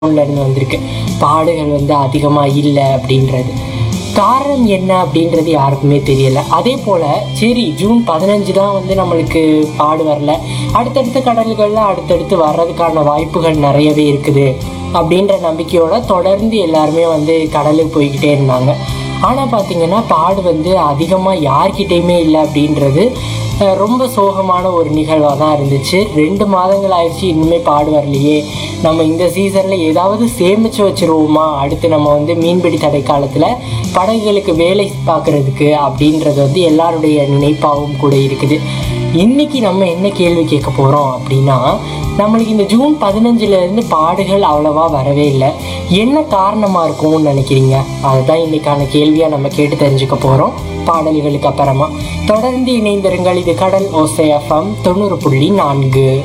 உள்ள இருந்து வந்திருக்கு பாடுகள் வந்து அதிகமாக இல்லை அப்படின்றது காரணம் என்ன அப்படின்றது யாருக்குமே தெரியல அதே போல் சரி ஜூன் பதினஞ்சு தான் வந்து நம்மளுக்கு பாடு வரல அடுத்தடுத்த கடல்களில் அடுத்தடுத்து வர்றதுக்கான வாய்ப்புகள் நிறையவே இருக்குது அப்படின்ற நம்பிக்கையோட தொடர்ந்து எல்லாருமே வந்து கடலுக்கு போய்கிட்டே இருந்தாங்க ஆனால் பார்த்தீங்கன்னா பாடு வந்து அதிகமாக யார்கிட்டயுமே இல்லை அப்படின்றது அஹ், ரொம்ப சோகமான ஒரு நிகழ்வாக தான் இருந்துச்சு ரெண்டு மாதங்கள் ஆயிடுச்சு இன்னுமே பாடு வரலையே நம்ம இந்த சீசனில் ஏதாவது சேமித்து வச்சிருவோமா அடுத்து நம்ம வந்து மீன்பிடி தடை காலத்தில் படகுகளுக்கு வேலை பார்க்குறதுக்கு அப்படின்றது வந்து எல்லாருடைய நினைப்பாகவும் கூட இருக்குது இன்னைக்கு நம்ம என்ன கேள்வி கேட்க போகிறோம் அப்படின்னா நம்மளுக்கு இந்த ஜூன் பதினஞ்சுல இருந்து பாடுகள் அவ்வளவா வரவே இல்லை என்ன காரணமாக இருக்கும்னு நினைக்கிறீங்க அதுதான் இன்னைக்கான கேள்வியாக நம்ம கேட்டு தெரிஞ்சுக்க போகிறோம் பாடல்களுக்கு அப்புறமா தொடர்ந்து இணைந்திருங்கள் இது கடல் ஓசை எஃப்எம் தொண்ணூறு புள்ளி நான்கு